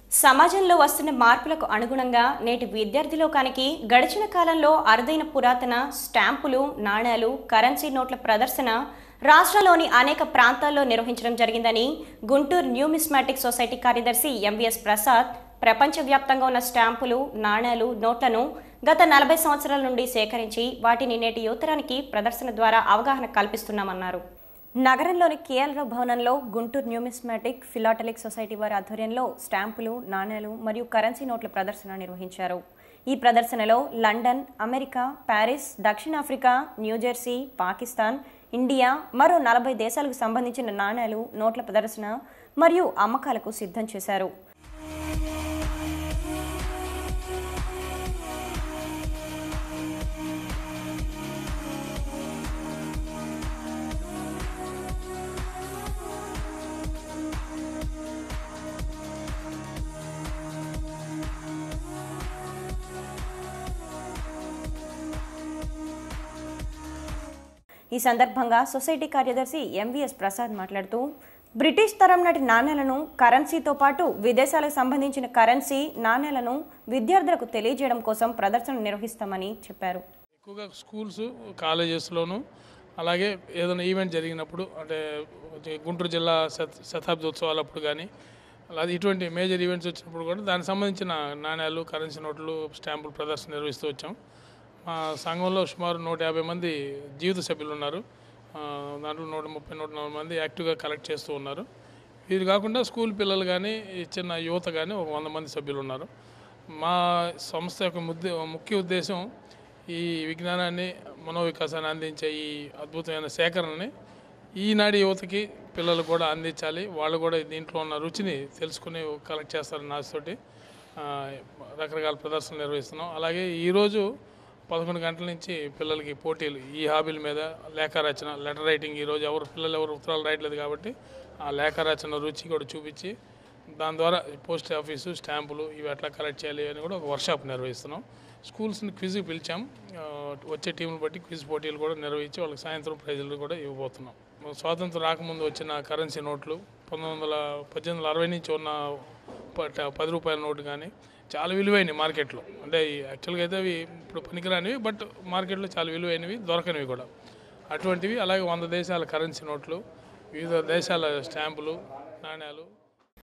సమాజంలో వస్తున్న మార్పులకు అనుగుణంగా నేటి విద్యార్థి లోకానికి గడిచిన కాలంలో అరుదైన పురాతన స్టాంపులు నాణేలు కరెన్సీ నోట్ల ప్రదర్శన రాష్ట్రంలోని అనేక ప్రాంతాల్లో నిర్వహించడం జరిగిందని గుంటూరు న్యూమిస్మాటిక్ సొసైటీ కార్యదర్శి ఎంవిఎస్ ప్రసాద్ ప్రపంచవ్యాప్తంగా ఉన్న స్టాంపులు నాణేలు నోట్లను గత నలభై సంవత్సరాల నుండి సేకరించి వాటిని నేటి యువతరానికి ప్రదర్శన ద్వారా అవగాహన కల్పిస్తున్నామన్నారు నగరంలోని కేఎల్రావు భవనంలో గుంటూరు న్యూమిస్మాటిక్ ఫిలాటలిక్ సొసైటీ వారి ఆధ్వర్యంలో స్టాంపులు నాణేలు మరియు కరెన్సీ నోట్ల ప్రదర్శన నిర్వహించారు ఈ ప్రదర్శనలో లండన్ అమెరికా ప్యారిస్ దక్షిణాఫ్రికా న్యూజెర్సీ పాకిస్తాన్ ఇండియా మరో నలభై దేశాలకు సంబంధించిన నాణేలు నోట్ల ప్రదర్శన మరియు అమ్మకాలకు సిద్ధం చేశారు ఈ సందర్భంగా సొసైటీ కార్యదర్శి ఎంవిఎస్ ప్రసాద్ మాట్లాడుతూ బ్రిటిష్ తరం నాటి నాణేలను కరెన్సీతో పాటు విదేశాలకు సంబంధించిన కరెన్సీ నాణేలను విద్యార్థులకు తెలియజేయడం కోసం ప్రదర్శన నిర్వహిస్తామని చెప్పారు ఎక్కువగా స్కూల్స్ కాలేజెస్లోను అలాగే ఏదైనా ఈవెంట్ జరిగినప్పుడు అంటే ఇది గుంటూరు జిల్లా శత శతాబ్ది ఉత్సవాలు అప్పుడు కానీ అలాగే ఇటువంటి మేజర్ ఈవెంట్స్ వచ్చినప్పుడు కూడా దానికి సంబంధించిన నాణ్యాలు కరెన్సీ నోట్లు స్టాంపులు ప్రదర్శన నిర్వహిస్తూ వచ్చాం మా సంఘంలో సుమారు నూట యాభై మంది జీవిత సభ్యులు ఉన్నారు ఆ, దాంట్లో నూట ముప్పై నూట నలభై మంది యాక్టివ్గా కలెక్ట్ చేస్తూ ఉన్నారు వీరు కాకుండా స్కూల్ పిల్లలు కానీ ఈ చిన్న యువత కానీ ఒక వంద మంది సభ్యులు ఉన్నారు మా సంస్థ యొక్క ముద్ద ముఖ్య ఉద్దేశం ఈ విజ్ఞానాన్ని మనోవికాసాన్ని అందించే ఈ అద్భుతమైన సేకరణని ఈనాటి యువతకి పిల్లలు కూడా అందించాలి వాళ్ళు కూడా దీంట్లో ఉన్న రుచిని తెలుసుకుని కలెక్ట్ చేస్తారని ఆశతోటి ఆ, రకరకాల ప్రదర్శనలు నిర్వహిస్తున్నాం అలాగే ఈరోజు పదకొండు గంటల నుంచి పిల్లలకి పోటీలు ఈ హాబీల మీద లేఖ రచన లెటర్ రైటింగ్ ఈరోజు ఎవరు పిల్లలు ఎవరు ఉత్తరాలు రాయట్లేదు కాబట్టి ఆ లేఖ రచన రుచి కూడా చూపించి దాని ద్వారా పోస్ట్ ఆఫీసు స్టాంపులు ఇవి ఎట్లా కలెక్ట్ చేయాలి అని కూడా ఒక వర్క్షాప్ నిర్వహిస్తున్నాం స్కూల్స్ని క్విజ్కి పిలిచాం ఆ, వచ్చే టీంని బట్టి క్విజ్ పోటీలు కూడా నిర్వహించి వాళ్ళకి సాయంత్రం ప్రైజులు కూడా ఇవ్వబోతున్నాం స్వాతంత్రం రాకముందు వచ్చిన కరెన్సీ నోట్లు పంతొమ్మిది వందల పద్దెనిమిది వందల అరవై నుంచి ఉన్న ప- పది రూపాయల నోటు కానీ చాలా విలువైనవి మార్కెట్లో అంటే ఈ యాక్చువల్గా అయితే అవి ఇప్పుడు పనికిరానివి బట్ మార్కెట్లో చాలా విలువైనవి దొరకనివి కూడా అటువంటివి అలాగే వంద దేశాల కరెన్సీ నోట్లు వివిధ దేశాల స్టాంపులు నాణ్యాలు